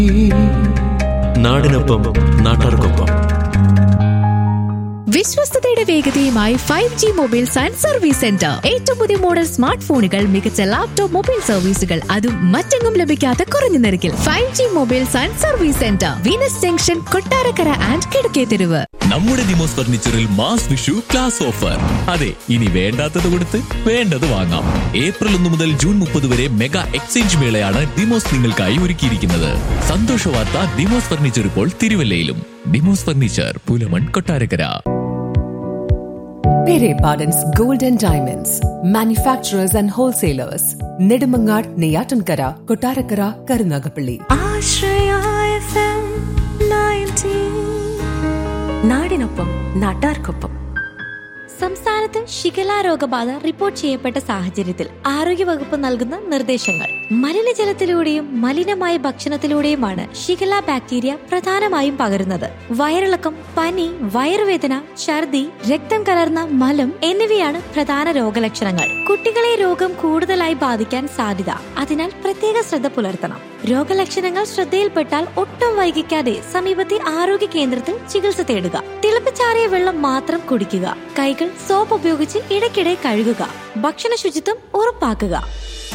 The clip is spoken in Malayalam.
നാടിനൊപ്പം നാട്ടാർക്കൊപ്പം വിശ്വസ്തയുടെ വേഗതയുമായി five G mobiles and service centre ഏറ്റവും പുതിയ മോഡൽ സ്മാർട്ട് ഫോണുകൾ മികച്ച ലാപ്ടോപ്പ് മൊബൈൽ സർവീസുകൾ അതും മറ്റെങ്ങും ലഭിക്കാത്ത കുറഞ്ഞ നിരക്കിൽ five G mobiles and service centre Venus junction Kottarakkara and കിഴക്കേ തെരുവ് നമ്മുടെ ഡിമോസ് ഫർണിച്ചറിൽ മാസ് വിഷു ക്ലാസ് ഓഫർ അതെ ഇനി വേണ്ടാത്തത് കൊടുത്ത് വേണ്ടത് വാങ്ങാം ഏപ്രിൽ ഒന്ന് മുതൽ ജൂൺ മുപ്പത് വരെ മെഗാ എക്സ്ചേഞ്ച് മേളയാണ് ഡിമോസ് നിങ്ങൾക്കായി ഒരുക്കിയിരിക്കുന്നത് സന്തോഷ വാർത്ത ഡിമോസ് ഫർണിച്ചർ ഇപ്പോൾ തിരുവല്ലയിലും Demos furniture Pulamon Kottarakkara Pere Pardon's Gold and Diamonds, manufacturers and wholesalers, Nedumangad, Neyatankara, Kotarakara, Karunagapalli. നാടിനൊപ്പം നാട്ടാർക്കൊപ്പം സംസ്ഥാനത്ത് ഷിഗല രോഗബാധ റിപ്പോർട്ട് ചെയ്യപ്പെട്ട സാഹചര്യത്തിൽ ആരോഗ്യവകുപ്പ് നൽകുന്ന നിർദ്ദേശങ്ങൾ മലിനജലത്തിലൂടെയും മലിനമായ ഭക്ഷണത്തിലൂടെയുമാണ് ഷിഗല ബാക്ടീരിയ പ്രധാനമായും പകരുന്നത് വയറിളക്കം പനി വയറുവേദന ഛർദി രക്തം കലർന്ന മലം എന്നിവയാണ് പ്രധാന രോഗലക്ഷണങ്ങൾ കുട്ടികളെ രോഗം കൂടുതലായി ബാധിക്കാൻ സാധ്യത അതിനാൽ പ്രത്യേക ശ്രദ്ധ പുലർത്തണം രോഗലക്ഷണങ്ങൾ ശ്രദ്ധയിൽപ്പെട്ടാൽ ഒട്ടും വൈകിക്കാതെ സമീപത്തെ ആരോഗ്യ കേന്ദ്രത്തിൽ ചികിത്സ തേടുക തിളപ്പിച്ചാറിയ വെള്ളം മാത്രം കുടിക്കുക കൈകൾ സോപ്പ് ഉപയോഗിച്ച് ഇടയ്ക്കിടെ കഴുകുക ഭക്ഷണ ശുചിത്വം ഉറപ്പാക്കുക